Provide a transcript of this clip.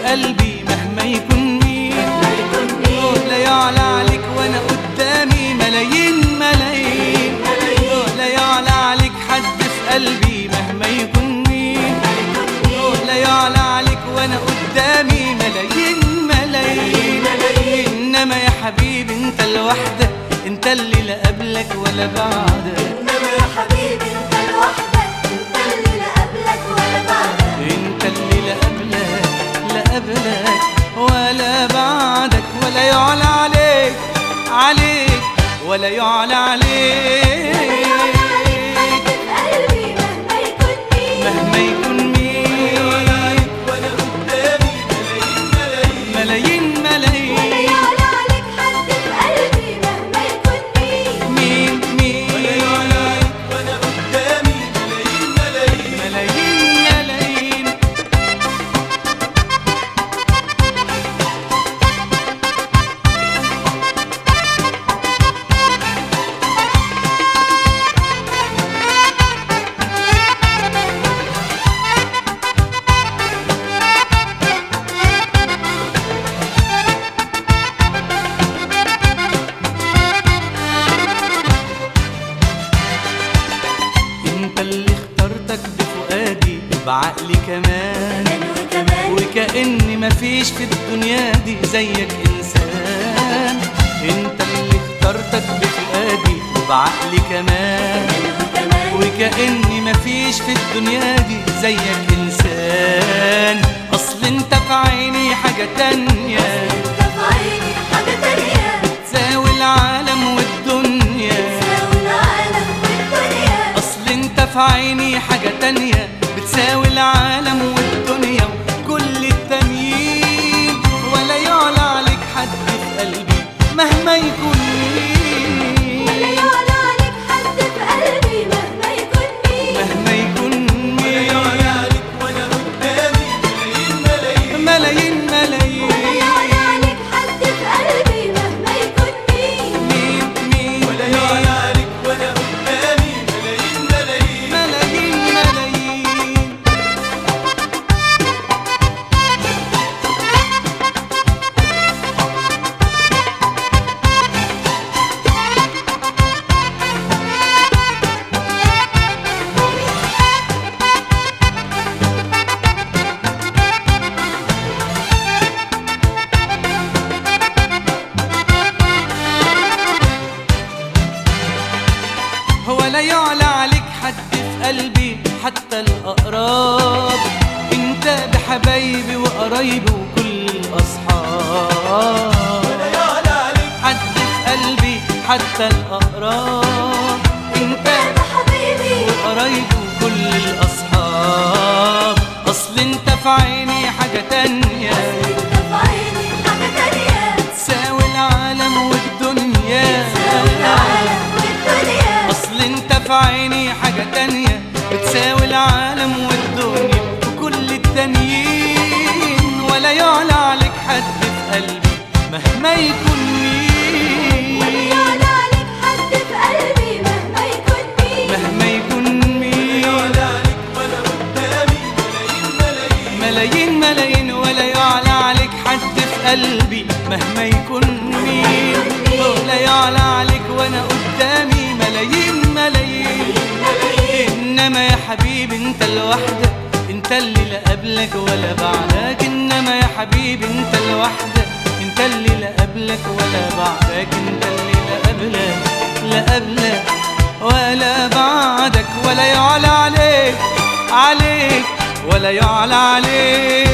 قلبي مهما يكون مين مهما يكون مين لا يعلى عليك وانا قدامي ملايين ملايين ملايين لا يعلى عليك حد في قلبي مهما يكون مين لا يعلى عليك وانا قدامي ملايين ملايين ملايين. انما يا حبيبي انت لوحدك انت اللي لا قبلك ولا بعدك إنما يا حبيبي أنت لوحدك أنت اللي لا قبلك ولا بعدك انت اللي لا قبلك لا قبلك ولا بعدك ولا يعلى عليك عليك ولا يعلى عليك قلبي مهما يكون مين مهما يكون مين ملايين ولا ملايين يعلى عليك حد في قلبي مهما يكون مين مين مين ملايين ملايين انت اللي اخترتك بفؤادي بعقلي كمان كمان وكمان وكأني مفيش في الدنيا دي زيك إنسان انت اللي اخترتك بفؤادي وبعقلي كمان وكمان وكأني مفيش في الدنيا دي زيك إنسان أصل انت في عيني حاجة تانية أنت في عيني حاجة تانية تساوي العالم والدنيا تساوي العالم والدنيا أصل انت في عيني حاجة تانية بتساوي العالم والدنيا وكل التانيين ولا يعلى عليك حد في قلبي مهما يكون مين ولا يعلى عليك حد في قلبي مهما يكون مين مهما يكون مين ملايين ولا ملايين يعلى عليك حد في قلبي مهما يكون مين مين مين ملايين ملايين هو لا يعلى عليك حد في قلبي حتى الأقراب انت بحبايبي وقرايبي وكل الأصحاب حد في قلبي حتى الأقراب انت أنت حبيبي وقرايبي وكل الأصحاب أصل انت في عيني حاجة تانية أنت في عيني حاجة تانية تساوي العالم والدنيا تساوي العالم والدنيا اصل انت في عيني حاجة تانية بتساوي العالم والدنيا وكل التانيين ولا يعلى عليك حد في قلبي مهما يكون مين يعلى عليك حد في قلبي مهما يكون مين مهما يكون مين ملايين ملايين ولا يعلى عليك حد في قلبي مهما يكون مين ولا يعلى عليك وانا قدامي ملايين ملايين انما يا حبيبي انت لوحدك انت اللي لا قبلك ولا بعدك انما يا حبيبي انت لوحدك انت اللي لا قبلك ولا بعدك انت اللي لا قبلك لا قبلك ولا بعدك ولا يعلى عليك عليك ولا يعلى عليك